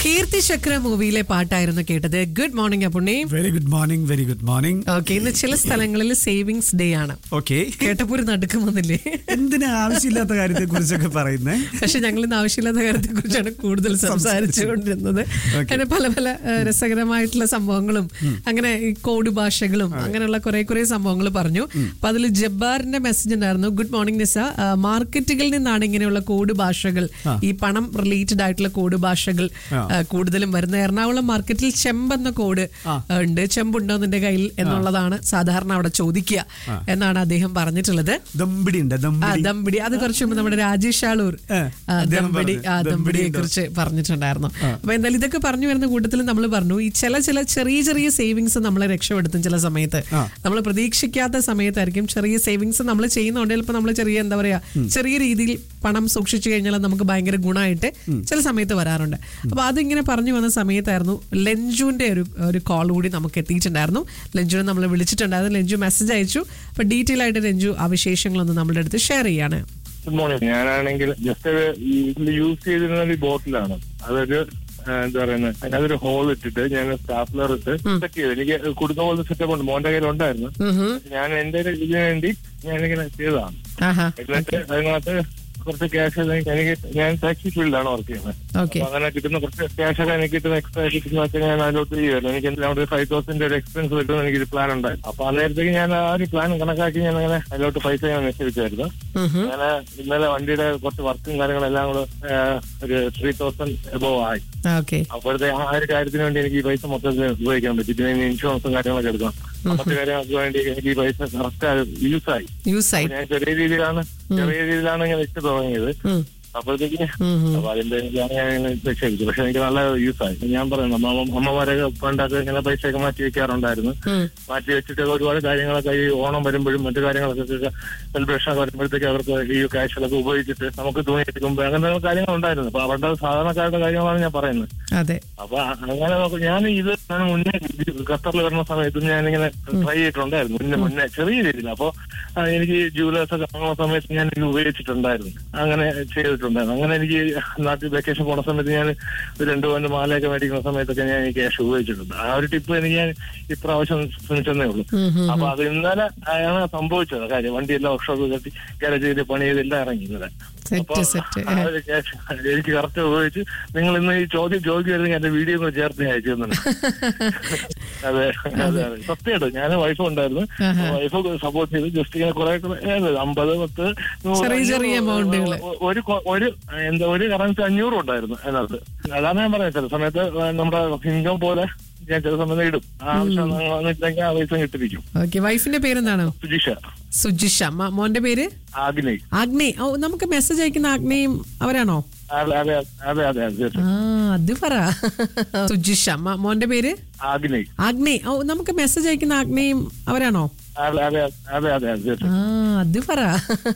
കീർത്തി ചക്ര മൂവിയിലെ പാട്ടായിരുന്നു കേട്ടത് good morning Appunni very good morning very good morning okay ഇന്ന് ചില സ്ഥലങ്ങളിൽ സേവിങ്സ് ഡേ ആണ് ഓക്കെ കേട്ടപ്പോ ഒരു നടുക്കുമെന്നില്ലേ എന്തിനാ ആവശ്യമില്ലാത്ത കാര്യത്തെ കുറിച്ചൊക്കെ പറയുന്നേ പക്ഷെ ഞങ്ങൾ ഇന്ന് ആവശ്യമില്ലാത്ത കാര്യത്തെ കുറിച്ചാണ് കൂടുതൽ സംസാരിച്ചുകൊണ്ടിരുന്നത് അങ്ങനെ പല പല ഏഹ്, രസകരമായിട്ടുള്ള സംഭവങ്ങളും അങ്ങനെ ഈ കോഡ് ഭാഷകളും അങ്ങനെയുള്ള കുറെ കുറെ സംഭവങ്ങൾ പറഞ്ഞു അപ്പൊ അതിൽ ജബ്ബാറിന്റെ മെസ്സേജ് ഉണ്ടായിരുന്നു ഗുഡ് മോർണിംഗ് നിസ ആ, മാർക്കറ്റുകളിൽ നിന്നാണ് ഇങ്ങനെയുള്ള കോഡ് ഭാഷകൾ ഈ പണം റിലേറ്റഡ് ആയിട്ടുള്ള കോഡ് ഭാഷകൾ ആ, കൂടുതലും വരുന്നത് എറണാകുളം മാർക്കറ്റിൽ ചെമ്പ് എന്ന കോഡ് ആ, ഉണ്ട് ചെമ്പുണ്ടോ നിന്റെ കയ്യിൽ എന്നുള്ളതാണ് സാധാരണ അവിടെ ചോദിക്കുക എന്നാണ് അദ്ദേഹം പറഞ്ഞിട്ടുള്ളത് ദമ്പിടി ഉണ്ട് ആ ദമ്പിടി ദമ്പിടി അത് കുറച്ച് മുമ്പ് നമ്മുടെ രാജേഷ് ആളൂർ ഏ, ആ, അദ്ദേഹം ദമ്പിടി പറഞ്ഞു. ആ ദമ്പിടിയെ ദമ്പിടി കുറിച്ച് പറഞ്ഞിട്ടുണ്ടായിരുന്നു അപ്പൊ എന്തായാലും ഇതൊക്കെ പറഞ്ഞു വരുന്ന കൂട്ടത്തിൽ നമ്മൾ പറഞ്ഞു ഈ ചില ചില ചെറിയ ചെറിയ സേവിങ്സ് നമ്മളെ രക്ഷപ്പെടുത്തും ചില സമയത്ത് ആ. നമ്മൾ പ്രതീക്ഷിക്കാത്ത സമയത്തായിരിക്കും ചെറിയ സേവിങ്സ് നമ്മൾ ചെയ്യുന്നുണ്ട് ചിലപ്പോൾ നമ്മൾ ചെറിയ എന്താ പറയാ ചെറിയ രീതിയിൽ പണം സൂക്ഷിച്ചു കഴിഞ്ഞാൽ നമുക്ക് ഭയങ്കര ഗുണമായിട്ട് ചില സമയത്ത് വരാറുണ്ട് അപ്പൊ അതിങ്ങനെ പറഞ്ഞു വന്ന സമയത്തായിരുന്നു ലഞ്ചുവിന്റെ ഒരു ഒരു കോൾ കൂടി നമുക്ക് എത്തിയിട്ടുണ്ടായിരുന്നു ലഞ്ചുവിനെ നമ്മൾ വിളിച്ചിട്ടുണ്ടായിരുന്നു ലഞ്ചു മെസ്സേജ് അയച്ചു അപ്പൊ ഡീറ്റെയിൽ ആയിട്ട് ലഞ്ചു ആ വിശേഷങ്ങളൊന്ന് നമ്മുടെ അടുത്ത് ഷെയർ ചെയ്യാണ് ഗുഡ് മോർണിംഗ് ഞാനാണെങ്കിൽ ജസ്റ്റ് ഇതിൽ യൂസ് ചെയ്തിരുന്ന ഒരു ബോട്ടിലാണ് അതൊരു ആ, എന്താ പറയുന്നത് അതിനകത്തൊരു ഹോൾ ഇട്ടിട്ട് ഞാൻ സ്റ്റാപ്ലർ ഇട്ട് സെറ്റ് ചെയ്തു എനിക്ക് കൊടുക്കുന്ന പോലത്തെ സെറ്റപ്പ് ഉണ്ട് മോന്റെ കയ്യിൽ ഉണ്ടായിരുന്നു ഉം ഞാൻ എന്റെ ഒരു ഇതിന് വേണ്ടി ഞാനിങ്ങനെ ചെയ്തതാണ് ആഹാ എന്നിട്ട് അതിനകത്ത് കുറച്ച് ക്യാഷ് എനിക്ക് ഞാൻ ടാക്സി ഫീൽഡിലാണ് വർക്ക് ചെയ്യുന്നത് ഓക്കെ അപ്പൊ അങ്ങനെ കിട്ടുന്ന കുറച്ച് ക്യാഷ് ഒക്കെ എനിക്ക് കിട്ടുന്ന എക്സ്ട്രാ കിട്ടുന്ന വെച്ചാൽ ഞാൻ അതിലോട്ട് ചെയ്യുമായിരുന്നു എനിക്ക് അവിടെ ഫൈവ് തൗസൻഡ് ഒരു എക്സ്പെൻസ് കിട്ടുന്ന എനിക്കൊരു പ്ലാൻ ഉണ്ടായി അപ്പൊ അന്നേരത്തേക്ക് ഞാൻ ആ ഒരു പ്ലാൻ കണക്കാക്കി ഞാൻ അങ്ങനെ അതിലോട്ട് പൈസ ഞാൻ നിശ്ചയിച്ചായിരുന്നു ഞാൻ ഇന്നലെ വണ്ടിയുടെ കുറച്ച് വർക്കും കാര്യങ്ങളെല്ലാം കൂടെ ആ, ഒരു ത്രീ തൗസൻഡ് എബോവ് ആയി ഓക്കെ അപ്പോഴത്തെ ആ ഒരു കാര്യത്തിന് വേണ്ടി എനിക്ക് ഈ പൈസ മൊത്തത്തിൽ ഉപയോഗിക്കാൻ പറ്റി പിന്നെ ഇനി ഇൻഷുറൻസും കാര്യങ്ങളൊക്കെ എടുക്കണം മറ്റു കാര്യങ്ങൾക്ക് വേണ്ടി എനിക്ക് ഈ പൈസ കറക്റ്റ് യൂസ് ആയി യൂസ് ആയി ഞാൻ ചെറിയ രീതിയിലാണ് ചെറിയ രീതിയിലാണ് ഞാൻ വെച്ച് തുടങ്ങിയത് ഉം. അപ്പോഴത്തേക്ക് ഉം, ഉം. അപ്പൊ അതിന്റെ എനിക്കാണ് ഞാൻ ഇങ്ങനെ നിക്ഷേപിച്ചു പക്ഷെ എനിക്ക് നല്ല യൂസ് ആയി ഞാൻ പറയുന്നു അമ്മ അമ്മമാരൊക്കെ പണ്ടൊക്കെ ഇങ്ങനെ പൈസയൊക്കെ മാറ്റി വെക്കാറുണ്ടായിരുന്നു ഉം. മാറ്റി വെച്ചിട്ട് ഒരുപാട് കാര്യങ്ങളൊക്കെ ഈ ഓണം വരുമ്പോഴും മറ്റു കാര്യങ്ങളൊക്കെ സെലിബ്രേഷൻ ഒക്കെ വരുമ്പോഴത്തേക്ക് അവർക്ക് ഈ കാശുകളൊക്കെ ഉപയോഗിച്ചിട്ട് നമുക്ക് തുണി എടുക്കുമ്പോൾ അങ്ങനെ കാര്യങ്ങൾ ഉണ്ടായിരുന്നു അപ്പൊ അവരുടെ സാധാരണക്കാരുടെ കാര്യങ്ങളാണ് ഞാൻ പറയുന്നത് അതെ അപ്പൊ അങ്ങനെ നോക്കും ഞാൻ ഇത് ഞാൻ മുന്നേ ഇത് ഖത്തറിൽ വരുന്ന സമയത്ത് ഞാനിങ്ങനെ ട്രൈ ചെയ്തിട്ടുണ്ടായിരുന്നു മുന്നേ മുന്നേ ചെറിയ രീതിയിൽ അപ്പൊ ആ, എനിക്ക് ജൂലേഴ്സ് ഒക്കെ വാങ്ങുന്ന സമയത്ത് ഞാൻ ഇത് ഉപയോഗിച്ചിട്ടുണ്ടായിരുന്നു അങ്ങനെ ചെയ്തിട്ടുണ്ടായിരുന്നു അങ്ങനെ എനിക്ക് നാട്ടിൽ വെക്കേഷൻ പോണ സമയത്ത് ഞാൻ ഒരു രണ്ടു പവന്റെ മാലയൊക്കെ മേടിക്കുന്ന സമയത്തൊക്കെ ഞാൻ ഈ ക്യാഷ് ഉപയോഗിച്ചിട്ടുണ്ട് ആ ഒരു ടിപ്പ് എനിക്ക് ഞാൻ ഇപ്രാവശ്യം ശ്രമിച്ചെന്നേ ഉള്ളൂ അപ്പൊ അത് ഇന്നലെ ആണ് സംഭവിച്ചത് കാര്യം വണ്ടിയെല്ലാം വർക്ക്ഷോപ്പ് കെട്ടി ഗാരേജ് പണി ചെയ്തെല്ലാം ഇറങ്ങി ഇന്നലെ സെറ്റ് അപ്പൊ സെറ്റ് ആ ഒരു cash എനിക്ക് കറക്റ്റ് ഉപയോഗിച്ച് നിങ്ങൾ ഇന്ന് ഈ ചോദ്യം ചോദിക്കുമായിരുന്നെങ്കിൽ എന്റെ വീഡിയോ കൂടെ ചേർത്ത് ഞാൻ അയച്ചു തന്നു അതെ അതെ അതെ സത്യമായിട്ട് ഞാൻ വൈഫ് ഉണ്ടായിരുന്നു വൈഫ് സപ്പോർട്ട് ചെയ്ത് ജസ്റ്റ് ഇങ്ങനെ കുറെ കുറെ ഏത് അമ്പത് പത്ത് നൂറ്, ചെറിയ ചെറിയ അഞ്ഞൂറ്, amountകള്. ഒ- ഒരു കൊ- ഒരു എന്താ ഒരു കറൻസി അഞ്ഞൂറ് ഉണ്ടായിരുന്നു അതിനകത്ത് അതാണ് ഞാൻ പറയുന്നത് ചില സമയത്ത് നമ്മുടെ ഇൻകം പോലെ ഞാൻ ചില സമയത്ത് ഇടും ആവശ്യം വന്നിട്ടുണ്ടെങ്കിൽ ആ പൈസ കിട്ടിരിക്കും ഓക്കെ വൈഫിന്റെ പേരെന്താണോ സുജിഷ സുജിഷ മ- മോന്റെ പേര് ആഗ്നേയ് ആഗ്നേ ഓ നമുക്ക് മെസ്സേജ് അയക്കുന്ന ആഗ്നേയും അവരാണോ അതെ അതെ അതെ അതെ അതെ ആ അത് പറ സുജിഷ മ- മോന്റെ പേര് ആഗ്നേയ് ആഗ്നേ ഓ നമുക്ക് മെസ്സേജ് അയക്കുന്ന ആഗ്നേയും അവരാണോ അതെ അതെ അതെ അതെ അതെ ആ അത് പറ